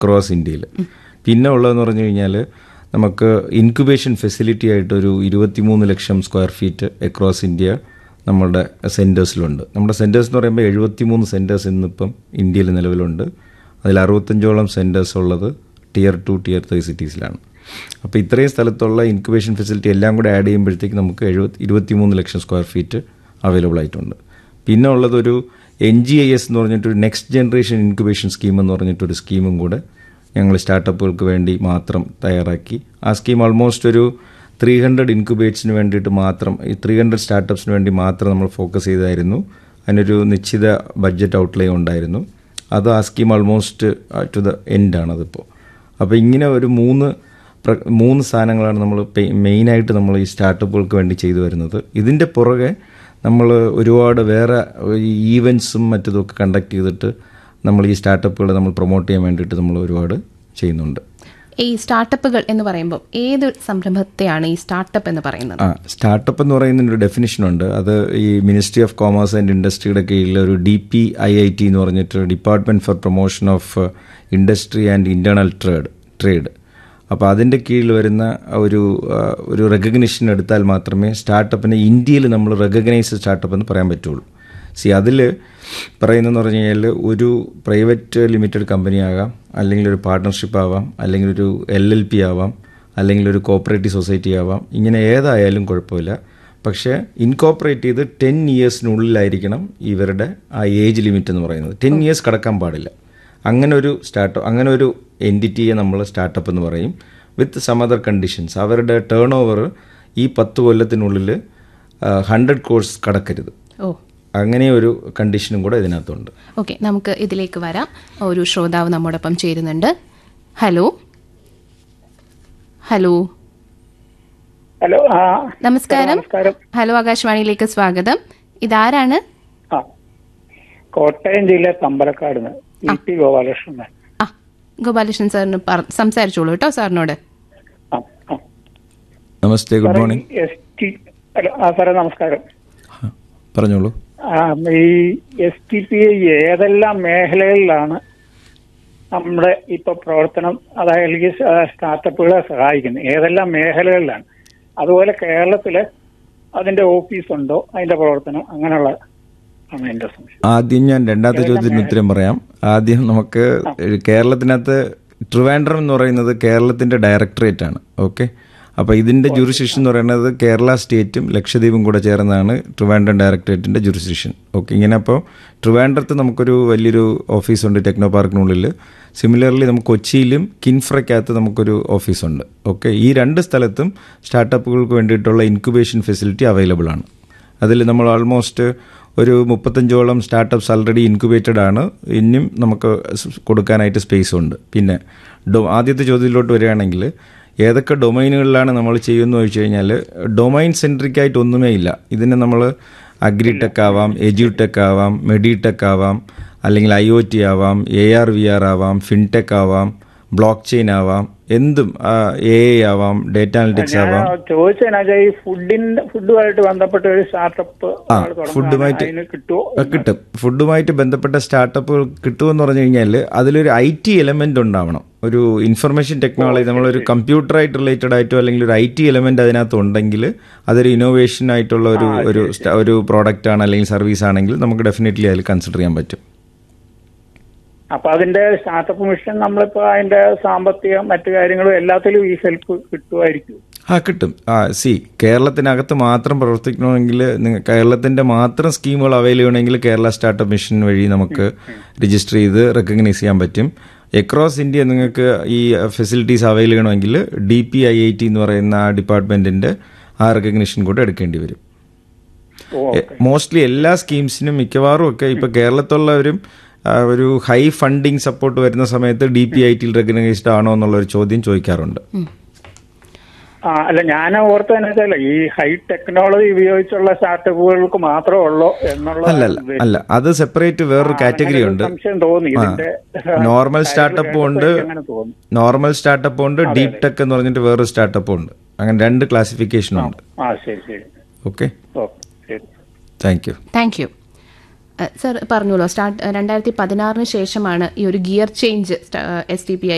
cross ഇന്ത്യയിൽ പിന്നെ ഉള്ളതെന്ന് പറഞ്ഞു കഴിഞ്ഞാൽ നമുക്ക് ഇൻക്യുബേഷൻ ഫെസിലിറ്റി ആയിട്ട് ഒരു ഇരുപത്തിമൂന്ന് ലക്ഷം സ്ക്വയർ ഫീറ്റ് അക്രോസ് ഇന്ത്യ നമ്മുടെ സെൻറ്റേഴ്സിലുണ്ട് നമ്മുടെ സെൻറ്റേഴ്സ് എന്ന് പറയുമ്പോൾ എഴുപത്തിമൂന്ന് സെൻറ്റേഴ്സ് ഇന്നിപ്പം ഇന്ത്യയിൽ നിലവിലുണ്ട് അതിൽ അറുപത്തഞ്ചോളം സെൻറ്റേഴ്സ് ഉള്ളത് ടിയർ ടു ടിയർ ത്രീ സിറ്റീസിലാണ് അപ്പോൾ ഇത്രയും സ്ഥലത്തുള്ള ഇൻക്യുബേഷൻ ഫെസിലിറ്റി എല്ലാം കൂടെ ആഡ് ചെയ്യുമ്പോഴത്തേക്ക് നമുക്ക് എഴുപത്തി ഇരുപത്തിമൂന്ന് ലക്ഷം സ്ക്വയർ ഫീറ്റ് അവൈലബിൾ ആയിട്ടുണ്ട് പിന്നെ ഉള്ളതൊരു എൻ ജി ഐ എസ് എന്ന് പറഞ്ഞിട്ടൊരു നെക്സ്റ്റ് ജനറേഷൻ ഇൻക്യുബേഷൻ സ്കീം എന്ന് പറഞ്ഞിട്ടൊരു സ്കീമും കൂടെ ഞങ്ങൾ സ്റ്റാർട്ടപ്പുകൾക്ക് വേണ്ടി മാത്രം തയ്യാറാക്കി ആ സ്കീം ഓൾമോസ്റ്റ് ഒരു ത്രീ ഹൺഡ്രഡ് ഇൻക്യുബേറ്റ്സിന് വേണ്ടിയിട്ട് മാത്രം ഈ ത്രീ ഹൺഡ്രഡ് സ്റ്റാർട്ടപ്സിന് വേണ്ടി മാത്രം നമ്മൾ ഫോക്കസ് ചെയ്തായിരുന്നു അതിനൊരു നിശ്ചിത ബഡ്ജറ്റ് ഔട്ട്ലേ ഉണ്ടായിരുന്നു അത് ആ സ്കീം ഓൾമോസ്റ്റ് ടു ദ എൻഡാണ് അതിപ്പോൾ അപ്പോൾ ഇങ്ങനെ ഒരു മൂന്ന് പ്ര- മൂന്ന് സാധനങ്ങളാണ് നമ്മൾ മെയിനായിട്ട് നമ്മൾ ഈ സ്റ്റാർട്ടപ്പുകൾക്ക് വേണ്ടി ചെയ്തു വരുന്നത് ഇതിൻ്റെ പുറകെ നമ്മൾ ഒരുപാട് വേറെ ഈവൻസും മറ്റതൊക്കെ കണ്ടക്ട് ചെയ്തിട്ട് നമ്മൾ ഈ സ്റ്റാർട്ടപ്പുകളെ നമ്മൾ പ്രൊമോട്ട് ചെയ്യാൻ വേണ്ടിയിട്ട് നമ്മൾ ഒരുപാട് ചെയ്യുന്നുണ്ട് ഈ സ്റ്റാർട്ടപ്പുകൾ എന്ന് പറയുമ്പോൾ ഏത് സംരംഭത്തെയാണ് ഈ സ്റ്റാർട്ടപ്പ് എന്ന് പറയുന്നത് ആ സ്റ്റാർട്ടപ്പ് എന്ന് പറയുന്നതിന് ഒരു ഡെഫിനിഷൻ ഉണ്ട് അത് ഈ മിനിസ്ട്രി ഓഫ് കോമേഴ്സ് ആൻഡ് ഇൻഡസ്ട്രിയുടെ കീഴിൽ ഒരു D P I I T എന്ന് പറഞ്ഞിട്ട് department for promotion of industry and internal trade trade അപ്പോൾ അതിൻ്റെ കീഴിൽ വരുന്ന ഒരു ആ, ഒരു റെക്കഗ്നിഷൻ എടുത്താൽ മാത്രമേ സ്റ്റാർട്ടപ്പിനെ ഇന്ത്യയിൽ നമ്മൾ റെക്കഗ്നൈസ് സ്റ്റാർട്ടപ്പ് എന്ന് പറയാൻ പറ്റുള്ളൂ സി അതിൽ പറയുന്നതെന്ന് പറഞ്ഞു കഴിഞ്ഞാൽ ഒരു പ്രൈവറ്റ് ലിമിറ്റഡ് കമ്പനി ആകാം അല്ലെങ്കിൽ ഒരു പാർട്ട്ണർഷിപ്പ് ആവാം അല്ലെങ്കിൽ ഒരു എൽ എൽ പി ആവാം അല്ലെങ്കിൽ ഒരു കോപ്പറേറ്റീവ് സൊസൈറ്റി ആവാം ഇങ്ങനെ ഏതായാലും കുഴപ്പമില്ല പക്ഷേ ഇൻകോപ്പറേറ്റ് ചെയ്ത് ടെൻ ഇയേഴ്സിനുള്ളിലായിരിക്കണം ഇവരുടെ ആ ഏജ് ലിമിറ്റ് എന്ന് പറയുന്നത് ടെൻ ഇയേഴ്സ് കടക്കാൻ പാടില്ല അങ്ങനെ ഒരു സ്റ്റാർട്ടപ്പ് അങ്ങനെ ഒരു എൻറ്റിറ്റിയെ നമ്മൾ സ്റ്റാർട്ടപ്പ് എന്ന് പറയും വിത്ത് സം അതർ കണ്ടീഷൻസ് അവരുടെ ടേൺ ഓവർ ഈ പത്ത് കൊല്ലത്തിനുള്ളിൽ ഹൺഡ്രഡ് കോഴ്സ് കടക്കരുത് ഓ അങ്ങനെ ഒരു കണ്ടീഷനും കൂടെ ഇതിനകത്തുണ്ട് ഓക്കെ നമുക്ക് ഇതിലേക്ക് വരാം ഒരു ശ്രോതാവ് നമ്മോടൊപ്പം ചേരുന്നുണ്ട് ഹലോ ഹലോ ഹലോ ആ നമസ്കാരം നമസ്കാരം ഹലോ ആകാശവാണിയിലേക്ക് സ്വാഗതം ഇതാരാണ് ആ കോട്ടയം ജില്ല തമ്പലക്കാട് ഇ ടി ഗോപാലകൃഷ്ണൻ ആ ഗോപാലകൃഷ്ണൻ സാറിന് പറ- സംസാരിച്ചോളൂ കേട്ടോ സാറിനോട് ആ ആ namaste good morning S T hello ആ സാറേ നമസ്കാരം പറഞ്ഞോളൂ ആ, ഈ എസ് ടി പി ഐ ഏതെല്ലാം മേഖലകളിലാണ് നമ്മുടെ ഇപ്പൊ പ്രവർത്തനം അതായത് അല്ലെങ്കിൽ സ്റ്റാർട്ടപ്പുകളെ സഹായിക്കുന്നത് ഏതെല്ലാം മേഖലകളിലാണ് അതുപോലെ കേരളത്തില് അതിന്റെ ഓഫീസുണ്ടോ അതിന്റെ പ്രവർത്തനം അങ്ങനെയുള്ള ആണ് എന്റെ സംശയം ആദ്യം ഞാൻ രണ്ടാമത്തെ ചോദ്യത്തിന് ഉത്തരം പറയാം ആദ്യം നമുക്ക് കേരളത്തിനകത്ത് ട്രിവാൻഡ്രം എന്ന് പറയുന്നത് കേരളത്തിന്റെ ഡയറക്ടറേറ്റ് ആണ് ഓക്കെ അപ്പോൾ ഇതിന്റെ ജുറിസ്ഡിക്ഷൻ എന്ന് പറയുന്നത് കേരള സ്റ്റേറ്റും ലക്ഷദ്വീപും കൂടെ ചേർന്നാണ് ട്രിവാൻഡ്രം ഡയറക്ടറേറ്റിന്റെ ജുറിസ്ഡിക്ഷൻ ഓക്കെ ഇങ്ങനെ അപ്പോൾ ട്രിവാൻഡ്രത്ത് നമുക്കൊരു വലിയൊരു ഓഫീസുണ്ട് ടെക്നോ പാർക്കിനുള്ളിൽ സിമിലർലി നമുക്ക് കൊച്ചിയിലും കിൻഫ്രയ്ക്കകത്ത് നമുക്കൊരു ഓഫീസുണ്ട് ഓക്കെ ഈ രണ്ട് സ്ഥലത്തും സ്റ്റാർട്ടപ്പുകൾക്ക് വേണ്ടിയിട്ടുള്ള ഇൻക്യുബേഷൻ ഫെസിലിറ്റി അവൈലബിൾ ആണ് അതിൽ നമ്മൾ ഓൾമോസ്റ്റ് ഒരു മുപ്പത്തഞ്ചോളം സ്റ്റാർട്ടപ്സ് ആൾറെഡി ഇൻക്യുബേറ്റഡ് ആണ് ഇനിയും നമുക്ക് സ് കൊടുക്കാനായിട്ട് സ്പേസ് ഉണ്ട് പിന്നെ ഡൊ ആദ്യത്തെ ചോദ്യത്തിലോട്ട് വരികയാണെങ്കിൽ ഏതൊക്കെ ഡൊമൈനുകളിലാണ് നമ്മൾ ചെയ്യുന്നത് ചോദിച്ചു കഴിഞ്ഞാൽ ഡൊമൈൻ സെൻട്രിക് ആയിട്ട് ഒന്നുമേ ഇല്ല ഇതിനെ നമ്മൾ അഗ്രിടെക് ആവാം എജ്യൂടെക് ആവാം മെഡിടെക് ആവാം അല്ലെങ്കിൽ ഐ ഒ ടി ആവാം എ ആർ വി ആർ ആവാം ഫിൻടെക് ആവാം ബ്ലോക്ക് ചെയിൻ ആവാം എന്തും എ ഐ ആവാം ഡേറ്റ അനലിറ്റിക്സ് ആവാം ചോദിച്ചതിനാ ഈ ഫുഡിന്റെ ഫുഡുമായിട്ട് ബന്ധപ്പെട്ട ഒരു സ്റ്റാർട്ടപ്പ് ആ ഫുഡുമായിട്ട് അതിന് കിട്ടുമോ ആ, കിട്ടും ഫുഡുമായിട്ട് ബന്ധപ്പെട്ട സ്റ്റാർട്ടപ്പുകൾ കിട്ടുമെന്ന് പറഞ്ഞു കഴിഞ്ഞാൽ അതിലൊരു ഐ ടി എലമെന്റ് ഉണ്ടാവണം ഒരു ഇൻഫർമേഷൻ ടെക്നോളജി നമ്മളൊരു കമ്പ്യൂട്ടറായിട്ട് റിലേറ്റഡ് ആയിട്ടോ അല്ലെങ്കിൽ ഒരു ഐ ടി എലമെന്റ് അതിനകത്ത് ഉണ്ടെങ്കിൽ അതൊരു ഇന്നോവേഷൻ ആയിട്ടുള്ള ഒരു ഒരു സ്റ്റ- ഒരു പ്രോഡക്റ്റ് ആണ് അല്ലെങ്കിൽ സർവീസ് ആണെങ്കിൽ നമുക്ക് ഡെഫിനറ്റ്ലി അതിൽ കൺസിഡർ ചെയ്യാൻ പറ്റും അപ്പൊ അതിന്റെ സ്റ്റാർട്ടപ്പ് മിഷൻ നമ്മളിപ്പോ അതിന്റെ സാമ്പത്തികം മറ്റു കാര്യങ്ങളും എല്ലാത്തിലും ഈ ഹെൽപ്പ് കിട്ടുമായിരിക്കും ആ കിട്ടും ആ സി കേരളത്തിനകത്ത് മാത്രം പ്രവർത്തിക്കണമെങ്കിൽ നിങ്ങ- കേരളത്തിന്റെ മാത്രം സ്കീമുകൾ അവൈൽ ചെയ്യണമെങ്കിൽ കേരള സ്റ്റാർട്ടപ്പ് മിഷൻ വഴി നമുക്ക് രജിസ്റ്റർ ചെയ്ത് റെക്കഗ്നൈസ് ചെയ്യാൻ പറ്റും എക്രോസ് ഇന്ത്യ നിങ്ങൾക്ക് ഈ ഫെസിലിറ്റീസ് അവൈൽ ചെയ്യണമെങ്കിൽ D P I I T എന്ന് പറയുന്ന ആ ഡിപ്പാർട്ട്മെന്റിന്റെ ആ റെക്കഗ്നിഷൻ കൂടെ എടുക്കേണ്ടി വരും ഓ മോസ്റ്റ്ലി എല്ലാ സ്കീംസിനും മിക്കവാറും ഒക്കെ ഇപ്പൊ കേരളത്തിലുള്ളവരും ആ, ഒരു ഹൈ ഫണ്ടിങ് സപ്പോർട്ട് വരുന്ന സമയത്ത് ഡി പി ഐ ടിയിൽ റെക്കഗ്നൈസ്ഡ് ആണോ എന്നുള്ള ഒരു ചോദ്യം ചോദിക്കാറുണ്ട് ആ അല്ല ഞാൻ ഓർത്തതെന്ന് വെച്ചാൽ ഈ ഹൈ ടെക്നോളജി ഉപയോഗിച്ചുള്ള സ്റ്റാർട്ടപ്പുകൾക്ക് മാത്രമേ ഉള്ളൂ എന്നുള്ള അല്ല അല്ല അല്ല അത് സെപ്പറേറ്റ് വേറൊരു കാറ്റഗറി ഉണ്ട് സംശയം തോന്നി ഇതിന്റെ നോർമൽ സ്റ്റാർട്ടപ്പ് ഉണ്ട് അങ്ങനെ തോന്നി നോർമൽ സ്റ്റാർട്ടപ്പ് ഉണ്ട് ഡീപ് ടെക് എന്ന് പറഞ്ഞിട്ട് വേറൊരു സ്റ്റാർട്ടപ്പ് ഉണ്ട് അങ്ങനെ രണ്ട് ക്ലാസിഫിക്കേഷനും ഉണ്ട് ആ ശരി ശരി ഓക്കെ ഓക്കെ ശരി thank you thank you sir പറഞ്ഞോളൂ സ്റ്റാർട്ട് രണ്ടായിരത്തി പതിനാറിന് ശേഷമാണ് ഈ ഒരു gear change S T P I